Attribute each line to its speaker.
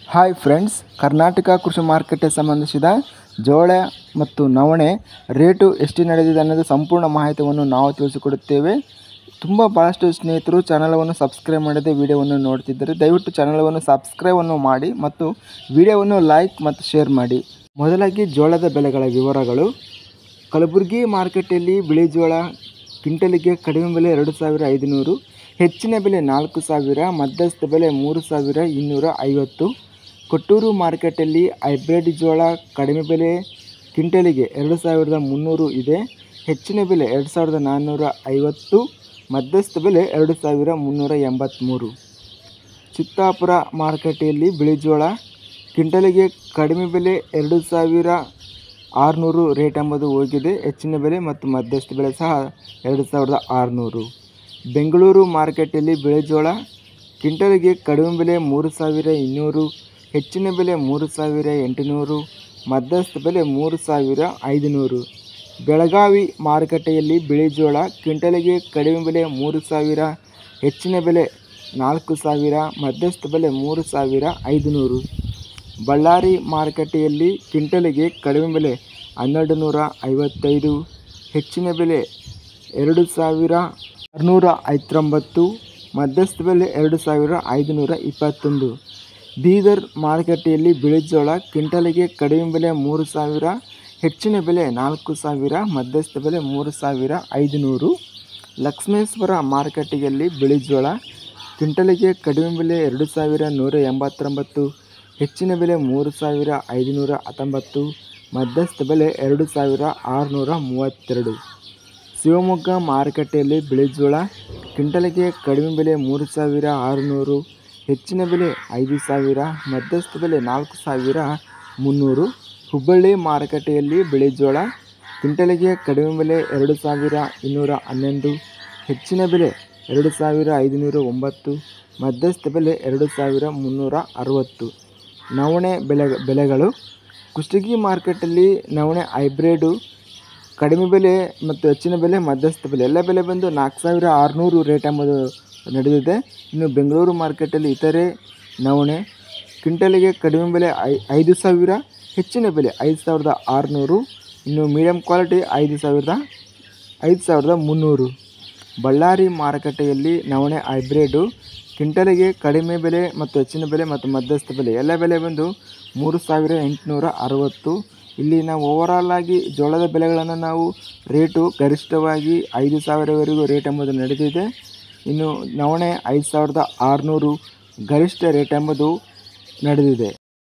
Speaker 1: hi friends Karnataka ಕೃಷಿ ಮಾರ್ಕೆಟ್ಗೆ ಸಂಬಂಧಿಸಿದ ಜೋಳ ಮತ್ತು ನವಣೆ ರೇಟು ಎಷ್ಟು ನಡೆದಿದೆ ಅನ್ನೋದು ಸಂಪೂರ್ಣ ಮಾಹಿತಿಯನ್ನು ನಾವು ತಿಳಿಸಿಕೊಡುತ್ತೇವೆ ತುಂಬ ಭಾಳಷ್ಟು ಸ್ನೇಹಿತರು ಚಾನಲವನ್ನು ಸಬ್ಸ್ಕ್ರೈಬ್ ಮಾಡದೆ ವಿಡಿಯೋವನ್ನು ನೋಡ್ತಿದ್ದಾರೆ ದಯವಿಟ್ಟು ಚಾನಲವನ್ನು ಸಬ್ಸ್ಕ್ರೈಬನ್ನು ಮಾಡಿ ಮತ್ತು ವಿಡಿಯೋವನ್ನು ಲೈಕ್ ಮತ್ತು ಶೇರ್ ಮಾಡಿ ಮೊದಲಾಗಿ ಜೋಳದ ಬೆಲೆಗಳ ವಿವರಗಳು ಕಲಬುರಗಿ ಮಾರ್ಕೆಟಲ್ಲಿ ಬಿಳಿ ಜೋಳ ಕ್ವಿಂಟಲಿಗೆ ಕಡಿಮೆ ಬೆಲೆ ಎರಡು ಸಾವಿರ ಐದುನೂರು ಹೆಚ್ಚಿನ ಬೆಲೆ ನಾಲ್ಕು ಸಾವಿರ ಮಧ್ಯಸ್ಥ ಬೆಲೆ ಮೂರು ಸಾವಿರ ಇನ್ನೂರ ಐವತ್ತು ಕೊಟ್ಟೂರು ಮಾರ್ಕೆಟಲ್ಲಿ ಹೈಬ್ರಿಡ್ ಜೋಳ ಕಡಿಮೆ ಬೆಲೆ ಕ್ವಿಂಟಲಿಗೆ ಎರಡು ಸಾವಿರದ ಮುನ್ನೂರು ಇದೆ ಹೆಚ್ಚಿನ ಬೆಲೆ ಎರಡು ಸಾವಿರದ ನಾನ್ನೂರ ಐವತ್ತು ಮಧ್ಯಸ್ಥ ಬೆಲೆ ಎರಡು ಸಾವಿರ ಮುನ್ನೂರ ಎಂಬತ್ತ್ಮೂರು ಚಿತ್ತಾಪುರ ಮಾರುಕಟ್ಟೆಯಲ್ಲಿ ಬಿಳಿ ಜೋಳ ಕ್ವಿಂಟಲಿಗೆ ಕಡಿಮೆ ಬೆಲೆ ಎರಡು ಸಾವಿರ ಆರುನೂರು ರೇಟ್ ಎಂಬುದು ಹೋಗಿದೆ ಹೆಚ್ಚಿನ ಬೆಲೆ ಮತ್ತು ಮಧ್ಯಸ್ಥ ಬೆಲೆ ಸಹ ಎರಡು ಸಾವಿರದ ಆರುನೂರು ಬೆಂಗಳೂರು ಮಾರುಕಟ್ಟೆಯಲ್ಲಿ ಬಿಳಿ ಜೋಳ ಕ್ವಿಂಟಲಿಗೆ ಕಡಿಮೆ ಬೆಲೆ ಮೂರು ಸಾವಿರ ಇನ್ನೂರು ಹೆಚ್ಚಿನ ಬೆಲೆ ಮೂರು ಸಾವಿರ ಎಂಟುನೂರು ಮಧ್ಯಸ್ಥ ಬೆಲೆ ಮೂರು ಸಾವಿರ ಐದುನೂರು ಬೆಳಗಾವಿ ಮಾರುಕಟ್ಟೆಯಲ್ಲಿ ಬಿಳಿ ಜೋಳ ಕ್ವಿಂಟಲಿಗೆ ಕಡಿಮೆ ಬೆಲೆ ಮೂರು ಸಾವಿರ ಹೆಚ್ಚಿನ ಬೆಲೆ ನಾಲ್ಕು ಸಾವಿರ ಮಧ್ಯಸ್ಥ ಬೆಲೆ ಮೂರು ಸಾವಿರ ಐದುನೂರು ಬಳ್ಳಾರಿ ಮಾರುಕಟ್ಟೆಯಲ್ಲಿ ಕ್ವಿಂಟಲಿಗೆ ಕಡಿಮೆ ಬೆಲೆ ಹನ್ನೆರಡು ನೂರ ಐವತ್ತೈದು ಹೆಚ್ಚಿನ ಬೆಲೆ ಎರಡು ಸಾವಿರ ಆರುನೂರ ಐವತ್ತೊಂಬತ್ತು ಮಧ್ಯಸ್ಥ ಬೆಲೆ ಎರಡು ಸಾವಿರ ಐದುನೂರ ಇಪ್ಪತ್ತೊಂದು ಬೀದರ್ ಮಾರುಕಟ್ಟೆಯಲ್ಲಿ ಬಿಳಿ ಜೋಳ ಕ್ವಿಂಟಲಿಗೆ ಕಡಿಮೆ ಬೆಲೆ ಮೂರು ಸಾವಿರ ಹೆಚ್ಚಿನ ಬೆಲೆ ನಾಲ್ಕು ಸಾವಿರ ಮಧ್ಯಸ್ಥ ಬೆಲೆ ಮೂರು ಸಾವಿರ ಐದುನೂರು ಲಕ್ಷ್ಮೇಶ್ವರ ಮಾರುಕಟ್ಟೆಯಲ್ಲಿ ಬಿಳಿ ಜೋಳ ಕ್ವಿಂಟಲಿಗೆ ಕಡಿಮೆ ಬೆಲೆ ಎರಡು ಸಾವಿರ ನೂರ ಎಂಬತ್ತೊಂಬತ್ತು ಹೆಚ್ಚಿನ ಬೆಲೆ ಮೂರು ಸಾವಿರ ಐದುನೂರ ಹತ್ತೊಂಬತ್ತು ಮಧ್ಯಸ್ಥ ಬೆಲೆ ಎರಡು ಸಾವಿರ ಆರುನೂರ ಮೂವತ್ತೆರಡು ಶಿವಮೊಗ್ಗ ಮಾರುಕಟ್ಟೆಯಲ್ಲಿ ಬಿಳಿ ಜೋಳ ಕ್ವಿಂಟಲಿಗೆ ಕಡಿಮೆ ಬೆಲೆ ಮೂರು ಸಾವಿರ ಆರುನೂರು ಹೆಚ್ಚಿನ ಬೆಲೆ ಐದು ಸಾವಿರ ಮಧ್ಯಸ್ಥ ಬೆಲೆ ನಾಲ್ಕು ಸಾವಿರ ಮುನ್ನೂರು ಹುಬ್ಬಳ್ಳಿ ಮಾರುಕಟ್ಟೆಯಲ್ಲಿ ಬಿಳಿ ಜೋಳ ಕ್ವಿಂಟಲಿಗೆ ಕಡಿಮೆ ಬೆಲೆ ಎರಡು ಸಾವಿರ ಇನ್ನೂರ ಹನ್ನೊಂದು ಹೆಚ್ಚಿನ ಬೆಲೆ ಎರಡು ಸಾವಿರ ಐದುನೂರ ಒಂಬತ್ತು ಮಧ್ಯಸ್ಥ ಬೆಲೆ ಎರಡು ಸಾವಿರ ಮುನ್ನೂರ ಅರವತ್ತು ನವಣೆ ಬೆಲೆ ಬೆಲೆಗಳು ಕುಷ್ಟಗಿ ಮಾರ್ಕೆಟಲ್ಲಿ ನವಣೆ ಹೈಬ್ರಿಡು ಕಡಿಮೆ ಬೆಲೆ ಮತ್ತು ಹೆಚ್ಚಿನ ಬೆಲೆ ಮಧ್ಯಸ್ಥ ಬೆಲೆ ಎಲ್ಲ ಬೆಲೆ ಬಂದು ನಾಲ್ಕು ಸಾವಿರ ಆರುನೂರು ರೇಟ್ ಎಂಬುದು ನಡೆದಿದೆ ಇನ್ನು ಬೆಂಗಳೂರು ಮಾರ್ಕೆಟಲ್ಲಿ ಇತರೆ ನವಣೆ ಕ್ವಿಂಟಲಿಗೆ ಕಡಿಮೆ ಬೆಲೆ ಐ ಐದು ಸಾವಿರ ಹೆಚ್ಚಿನ ಬೆಲೆ ಐದು ಸಾವಿರದ ಆರುನೂರು ಇನ್ನು ಮೀಡಿಯಮ್ ಕ್ವಾಲಿಟಿ ಐದು ಸಾವಿರದ ಐದು ಸಾವಿರದ ಮುನ್ನೂರು ಬಳ್ಳಾರಿ ಮಾರುಕಟ್ಟೆಯಲ್ಲಿ ನವಣೆ ಹೈಬ್ರಿಡು ಕ್ವಿಂಟಲಿಗೆ ಕಡಿಮೆ ಬೆಲೆ ಮತ್ತು ಹೆಚ್ಚಿನ ಬೆಲೆ ಮತ್ತು ಮಧ್ಯಸ್ಥ ಬೆಲೆ ಎಲ್ಲ ಬೆಲೆ ಬಂದು ಮೂರು ಸಾವಿರ ಎಂಟುನೂರ ಅರವತ್ತು ಇಲ್ಲಿ ನಾವು ಓವರಾಲ್ ಆಗಿ ಜೋಳದ ಬೆಲೆಗಳನ್ನು ನಾವು ರೇಟು ಗರಿಷ್ಠವಾಗಿ ಐದು ಸಾವಿರವರೆಗೂ ರೇಟ್ ಎಂಬುದು ನಡೆದಿದೆ ಇನ್ನು ನವಣೆ ಐದು ಸಾವಿರದ ಆರುನೂರು ಗರಿಷ್ಠ ರೇಟ್ ಎಂಬುದು ನಡೆದಿದೆ